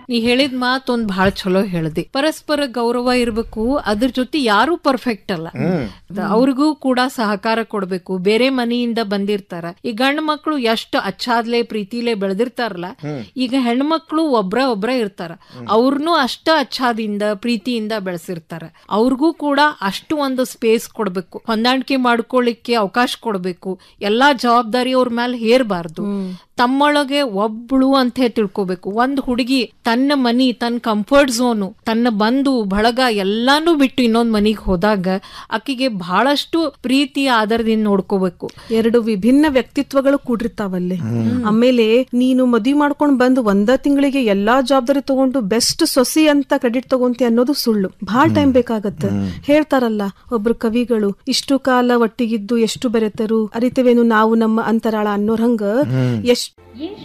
ನೀ ಹೇಳಿದ ಮಾತು ಒಂದ್ ಬಹಳ ಚಲೋ ಹೇಳ್ದಿ ಪರಸ್ಪರ ಗೌರವ ಇರ್ಬೇಕು ಅದ್ರ ಜೊತೆ ಯಾರು ಪರ್ಫೆಕ್ಟ್ ಅಲ್ಲ ಅದ- ಅವ್ರಿಗೂ ಕೂಡ ಸಹಕಾರ ಕೊಡ್ಬೇಕು ಬೇರೆ ಮನೆಯಿಂದ ಬಂದಿರ್ತಾರ ಈ ಗಂಡ ಮಕ್ಳು ಎಷ್ಟು ಅಚ್ಚಾದ್ಲೆ ಪ್ರೀತಿಲೆ ಬೆಳೆದಿರ್ತಾರಲ್ಲ ಈಗ ಹೆಣ್ಮಕ್ಳು ಒಬ್ರ ಒಬ್ರ ಇರ್ತಾರ ಅವ್ರನ್ನೂ ಅಷ್ಟ ಅಚ್ಚಾದಿಂದ ಪ್ರೀತಿಯಿಂದ ಬೆಳೆಸಿರ್ತಾರ ಅವ್ರಿಗೂ ಕೂಡ ಅಷ್ಟು ಒಂದು ಸ್ಪೇಸ್ ಕೊಡ್ಬೇಕು ಹೊಂದಾಣಿಕೆ ಮಾಡ್ಕೊಳ್ಳಿಕ್ಕೆ ಅವಕಾಶ ಕೊಡ್ಬೇಕು ಎಲ್ಲಾ ಜವಾಬ್ದಾರಿ ಅವ್ರ ಮೇಲೆ ಹೇರ್ಬಾರ್ದು ತಮ್ಮೊಳಗೆ ಒಬ್ಳು ಅಂತ ಹೇಳಿ ತಿಳ್ಕೊಬೇಕು ಒಂದ್ ಹುಡುಗಿ ತನ್ನ ಮನಿ ತನ್ನ ಕಂಫರ್ಟ್ ಝೋನು ತನ್ನ ಬಂಧು ಬಳಗ ಎಲ್ಲಾನು ಬಿಟ್ಟು ಇನ್ನೊಂದ್ ಮನಿಗ್ ಹೋದಾಗ ಆಕಿಗೆ ಬಹಳಷ್ಟು ಪ್ರೀತಿ ಆಧಾರದಿಂದ ನೋಡ್ಕೋಬೇಕು ಎರಡು ವಿಭಿನ್ನ ವ್ಯಕ್ತಿತ್ವಗಳು ಕೂಡಿರ್ತಾವಲ್ಲಿ ಆಮೇಲೆ ನೀನು ಮದ್ವಿ ಮಾಡ್ಕೊಂಡ್ ಬಂದು ಒಂದ ತಿಂಗಳಿಗೆ ಎಲ್ಲಾ ಜವಾಬ್ದಾರಿ ತಗೊಂಡು ಬೆಸ್ಟ್ ಸೊಸಿ ಅಂತ ಕ್ರೆಡಿಟ್ ತಗೊಂತಿ ಅನ್ನೋದು ಸುಳ್ಳು ಬಹಳ ಟೈಮ್ ಬೇಕಾಗತ್ತೆ ಹೇಳ್ತಾರಲ್ಲ ಒಬ್ರು ಕವಿಗಳು ಇಷ್ಟು ಕಾಲ ಒಟ್ಟಿಗಿದ್ದು ಎಷ್ಟು ಬೆರೆತರು ಅರಿತವೇನು ನಾವು ನಮ್ಮ ಅಂತರಾಳ ಅನ್ನೋರ್ ಹಂಗ ಎಷ್ಟ್